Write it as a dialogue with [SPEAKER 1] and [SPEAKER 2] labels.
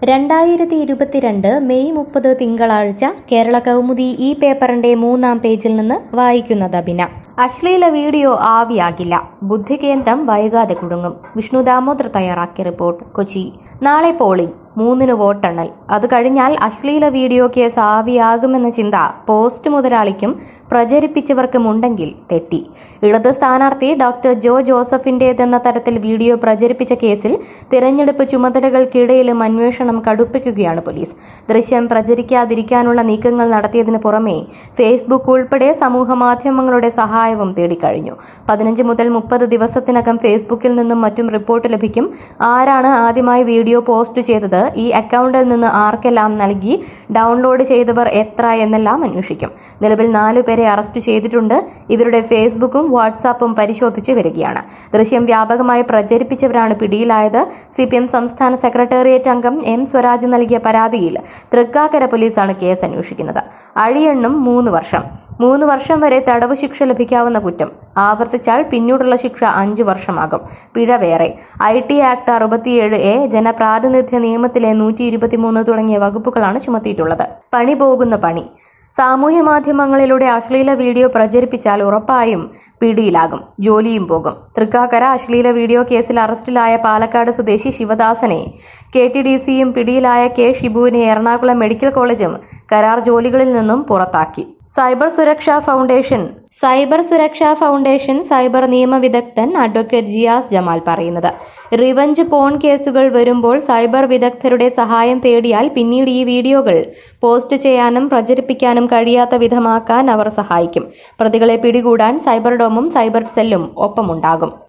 [SPEAKER 1] രണ്ടായിരത്തി ഇരുപത്തിരണ്ട് മെയ് മുപ്പത് തിങ്കളാഴ്ച കേരള കൗമുദി ഈ പേപ്പറിന്റെ മൂന്നാം പേജിൽ നിന്ന് വായിക്കുന്നത് അഭിന അശ്ലീല വീഡിയോ ആവിയാകില്ല ബുദ്ധികേന്ദ്രം വൈകാതെ കുടുങ്ങും വിഷ്ണു ദാമോദർ തയ്യാറാക്കിയ റിപ്പോർട്ട് കൊച്ചി നാളെ പോളിംഗ് മൂന്നിന് വോട്ടെണ്ണൽ അത് കഴിഞ്ഞാൽ അശ്ലീല വീഡിയോ കേസ് ആവിയാകുമെന്ന ചിന്ത പോസ്റ്റ് മുതലാളിക്കും പ്രചരിപ്പിച്ചവർക്കും ഉണ്ടെങ്കിൽ തെറ്റി ഇടത് സ്ഥാനാർത്ഥി ഡോക്ടർ ജോ ജോസഫിന്റേതെന്ന തരത്തിൽ വീഡിയോ പ്രചരിപ്പിച്ച കേസിൽ തിരഞ്ഞെടുപ്പ് ചുമതലകൾക്കിടയിലും അന്വേഷണം കടുപ്പിക്കുകയാണ് പോലീസ് ദൃശ്യം പ്രചരിക്കാതിരിക്കാനുള്ള നീക്കങ്ങൾ നടത്തിയതിനു പുറമെ ഫേസ്ബുക്ക് ഉൾപ്പെടെ സമൂഹ മാധ്യമങ്ങളുടെ സഹായവും തേടിക്കഴിഞ്ഞു പതിനഞ്ച് മുതൽ മുപ്പത് ദിവസത്തിനകം ഫേസ്ബുക്കിൽ നിന്നും മറ്റും റിപ്പോർട്ട് ലഭിക്കും ആരാണ് ആദ്യമായി വീഡിയോ പോസ്റ്റ് ചെയ്തത് ഈ അക്കൗണ്ടിൽ നിന്ന് ആർക്കെല്ലാം നൽകി ഡൗൺലോഡ് ചെയ്തവർ എത്ര എന്നെല്ലാം അന്വേഷിക്കും നിലവിൽ നാലു പേരെ അറസ്റ്റ് ചെയ്തിട്ടുണ്ട് ഇവരുടെ ഫേസ്ബുക്കും വാട്സാപ്പും പരിശോധിച്ച് വരികയാണ് ദൃശ്യം വ്യാപകമായി പ്രചരിപ്പിച്ചവരാണ് പിടിയിലായത് സി പി എം സംസ്ഥാന സെക്രട്ടേറിയറ്റ് അംഗം എം സ്വരാജ് നൽകിയ പരാതിയിൽ തൃക്കാക്കര പോലീസാണ് കേസ് അന്വേഷിക്കുന്നത് അഴിയെണ്ണും മൂന്ന് വർഷം മൂന്ന് വർഷം വരെ തടവ് ശിക്ഷ ലഭിക്കാവുന്ന കുറ്റം ആവർത്തിച്ചാൽ പിന്നീടുള്ള ശിക്ഷ അഞ്ചു വർഷമാകും പിഴ വേറെ ഐ ടി ആക്ട് അറുപത്തിയേഴ് എ ജനപ്രാതിനിധ്യ നിയമത്തിലെ നൂറ്റി ഇരുപത്തിമൂന്ന് തുടങ്ങിയ വകുപ്പുകളാണ് ചുമത്തിയിട്ടുള്ളത് പണി പോകുന്ന പണി സാമൂഹ്യ മാധ്യമങ്ങളിലൂടെ അശ്ലീല വീഡിയോ പ്രചരിപ്പിച്ചാൽ ഉറപ്പായും പിടിയിലാകും ജോലിയും പോകും തൃക്കാക്കര അശ്ലീല വീഡിയോ കേസിൽ അറസ്റ്റിലായ പാലക്കാട് സ്വദേശി ശിവദാസനെ കെ ടി ഡി സിയും പിടിയിലായ കെ ഷിബുവിനെ എറണാകുളം മെഡിക്കൽ കോളേജും കരാർ ജോലികളിൽ നിന്നും പുറത്താക്കി സൈബർ സുരക്ഷാ ഫൗണ്ടേഷൻ സൈബർ സുരക്ഷാ ഫൗണ്ടേഷൻ സൈബർ നിയമ വിദഗ്ധൻ അഡ്വക്കേറ്റ് ജിയാസ് ജമാൽ പറയുന്നത് റിവഞ്ച് പോൺ കേസുകൾ വരുമ്പോൾ സൈബർ വിദഗ്ധരുടെ സഹായം തേടിയാൽ പിന്നീട് ഈ വീഡിയോകൾ പോസ്റ്റ് ചെയ്യാനും പ്രചരിപ്പിക്കാനും കഴിയാത്ത വിധമാക്കാൻ അവർ സഹായിക്കും പ്രതികളെ പിടികൂടാൻ സൈബർ ഡോമും സൈബർ സെല്ലും ഒപ്പമുണ്ടാകും